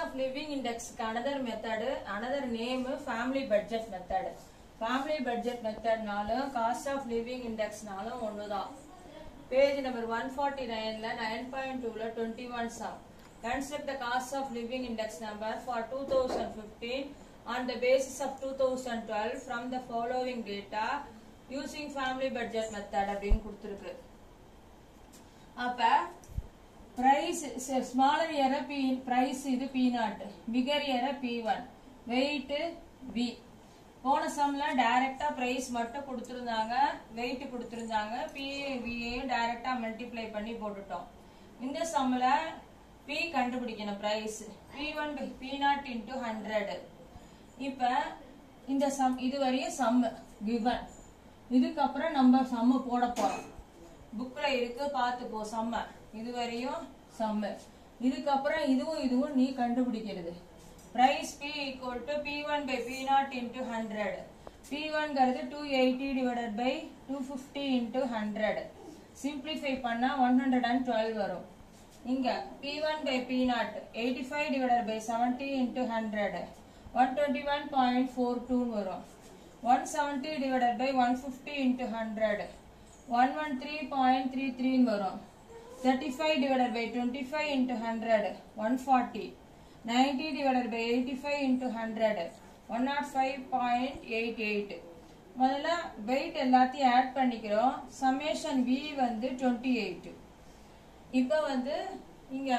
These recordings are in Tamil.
ஆஃப் லிவிங் இண்டெக்ஸ்க்கு another method another name family budget method family budget மெத்தட்னாலும் காஸ்ட் ஆஃப் லிவிங் இண்டெக்ஸ்னாலும் ஒண்ணுதான் பேஜ் நம்பர் ஒன் ஃபார்ட்டி நைன்ல நைன் பாயிண்ட் டூல twenty one sum construct the cost of living index number for two thousand fifteen on the basis of two thousand twelve from the following data using family budget method அப்படின்னு கொடுத்துருக்கு அப்ப பிரைஸ் ஸ்மாலர் இயர பி பிரைஸ் இது பி நாட் பிகர் இயர பி ஒன் வெயிட் வி போன சம்ல டைரக்டா பிரைஸ் மட்டும் கொடுத்திருந்தாங்க வெயிட் கொடுத்திருந்தாங்க பி வியையும் டைரக்டா மல்டிப்ளை பண்ணி போட்டுட்டோம் இந்த சம்ல பி கண்டுபிடிக்கணும் price P one by P naught into hundred இப்ப இந்த சம் இது வரையும் சம் கிவன் இதுக்கப்புறம் நம்ம சம்ம போட போறோம் புக்ல இருக்கு பார்த்துப்போ சம்ம இதுவரையும் சம்ம இதுக்கப்புறம் இதுவும் இதுவும் நீ கண்டுபிடிக்கிறது price P equal to P one by P naught into hundred P ஒன்ங்கிறது two eighty divided by two fifty into hundred simplify பண்ணா ஒன் ஹண்ட்ரட் அண்ட் டுவெல் வரும் இங்க P one by P naught eighty five divided by seventy into hundred one twenty one point four டூன்னு வரும் one seventy divided by one fifty into hundred one one three point three த்ரீன்னு வரும் thirty five divided by twenty five into hundred one forty ninety divided by eighty five into hundred one naught five point eight eight முதல்ல வெயிட் எல்லாத்தையும் ஆட் பண்ணிக்கிறோம் சமேஷன் வி வந்து டுவெண்ட்டி எயிட் இப்போ வந்து இங்க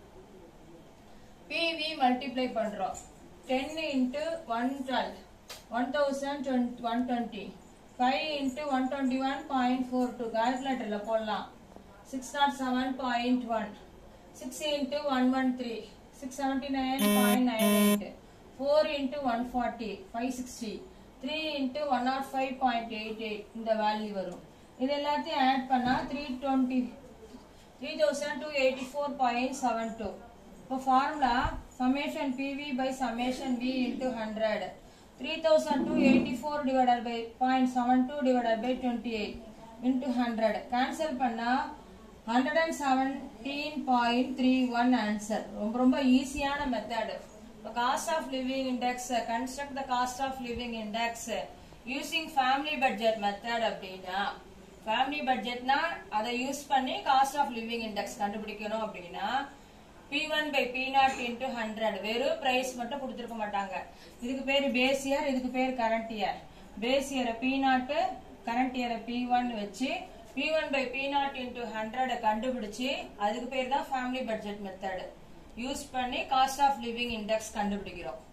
பிவி மல்டிப்ளை பண்றோம் ten into one twelve one thousand one twenty five into one twenty one point four two கால்குலேட்டரில் போடலாம் six naught seven point one six into one one three six seventy nine point nine eight four into one forty five sixty three into one naught five point eight eight இந்த வேல்யூ வரும் இது எல்லாத்தையும் ஆட் பண்ணால் three twenty three thousand two eighty four point seven two இப்போ formula summation PV by summation V into hundred three thousand two eighty four divided by point seven two divided by twenty eight into hundred cancel பண்ணால் hundred and seventeen point three one answer ரொம்ப ரொம்ப ஈஸியான மெத்தடு இப்போ cost of living index construct the cost of living index using family budget method அப்படின்னா ஃபேமிலி பட்ஜெட்னா அதை யூஸ் பண்ணி காஸ்ட் ஆஃப் லிவிங் இண்டெக்ஸ் கண்டுபிடிக்கணும் அப்படின்னா P one by P naught into hundred வெறும் பிரைஸ் மட்டும் கொடுத்துருக்க மாட்டாங்க இதுக்கு பேர் பேஸ் இயர் இதுக்கு பேர் கரண்ட் இயர் பேஸ் இயரை பி நாட்டு கரண்ட் இயரை பி ஒன் வச்சு P one by P naught into hundred கண்டுபிடிச்சு அதுக்கு பேர் தான் ஃபேமிலி பட்ஜெட் மெத்தட் யூஸ் பண்ணி காஸ்ட் ஆஃப் லிவிங் இண்டெக்ஸ் கண்டுபிடிக்கிறோம்